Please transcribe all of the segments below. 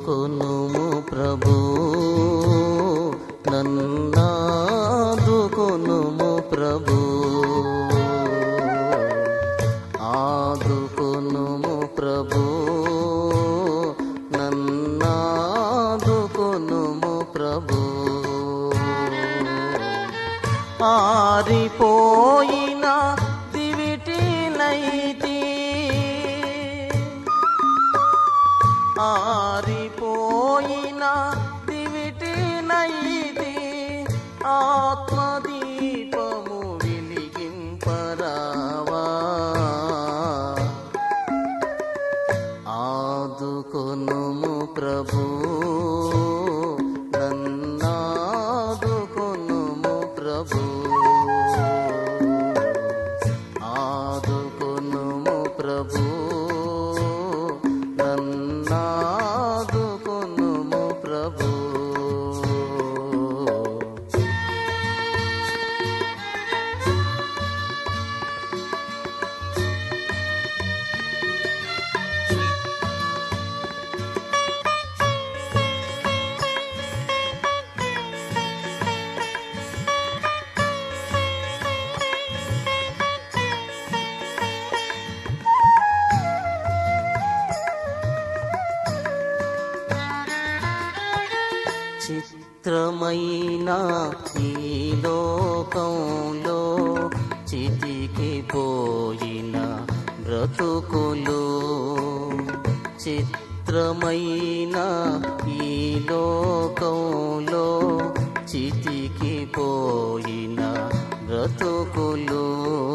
ఆదుకొనుము ప్రభు నన్నాదుకొనుము ప్రభు ఆదుకొనుము ప్రభు నన్నాదుకొనుము ప్రభు ఆరిపోయిన దివిటినైతి ఆరిపోయిన దివిటినైతి ఆత్మదీపము వెలిగింపరావా ఆదుకొనుము ప్రభు నన్నాదుకొనుము ప్రభు ఆదుకొనుము ప్రభు నన్నాదుకొనుము ప్రభు చిత్రమైన ఈ లోకంలో చితికిపోయిన బ్రతుకులు చిత్రమైన ఈ లోకంలో చితికిపోయిన బ్రతుకులు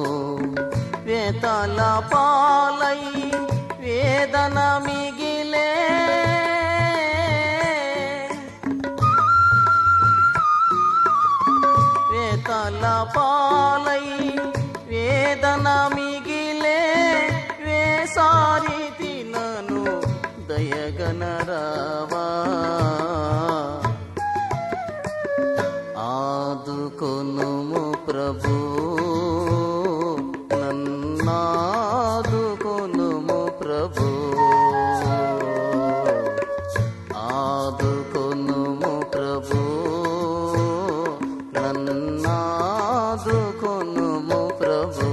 వేతల పాలై వేదన మిగిలే వేతల పాలై వేదన మిగిలే వేసారి తినను దయగనరావా ఆదుకొనుము ప్రభు నన్నాదుకొనుము ప్రభు ఆదుకొనుము ప్రభు నన్నాదుకొనుము ప్రభు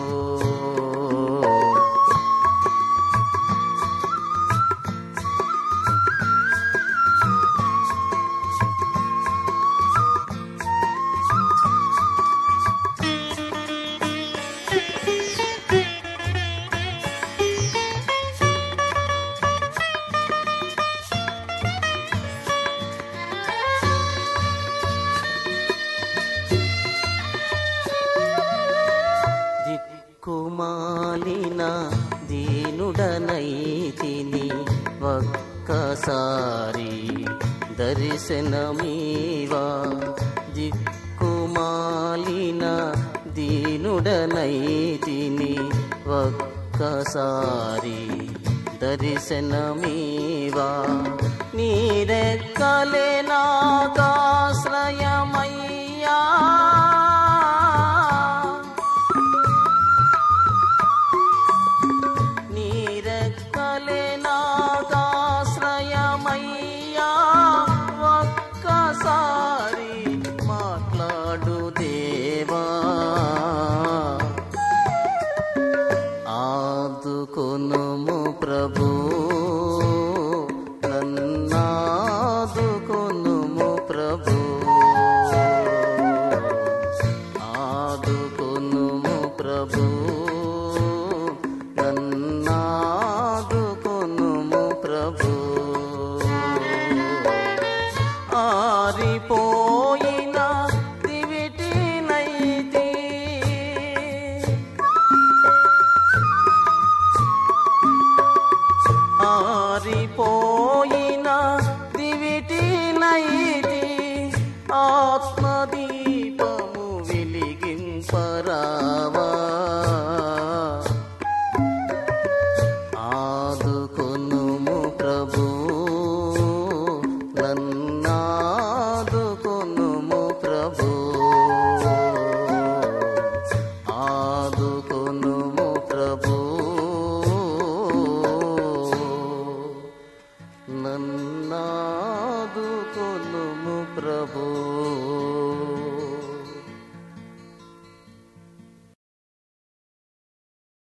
దిక్కుమాలిన దీనుడనైతిని ఒక్కసారి దర్శనమీవా దిక్కుమాలిన దీనుడనైతిని ఒక్కసారి దర్శనమీవా నీరెక్కలే నాకాశ్రయమయ్యా నీరెక్కలే నాగాశ్రయమయ్యా ఒక్కసారి మాట్లాడు దేవా ఆదుకొనుము ప్రభు నన్నాదుకొనుము ప్రభు ఆదుకొనుము ప్రభు నన్నాదుకొనుము ప్రభు ఆరిపోయిన దివిటినైతి ఆరిపోయిన దివిటినైతి ఆత్మదీపము వెలిగింపరావా ఆదుకొనుము ప్రభు నన్నాదుకొనుము ప్రభు ఆదుకొనుము ప్రభు నన్ను ప్రభు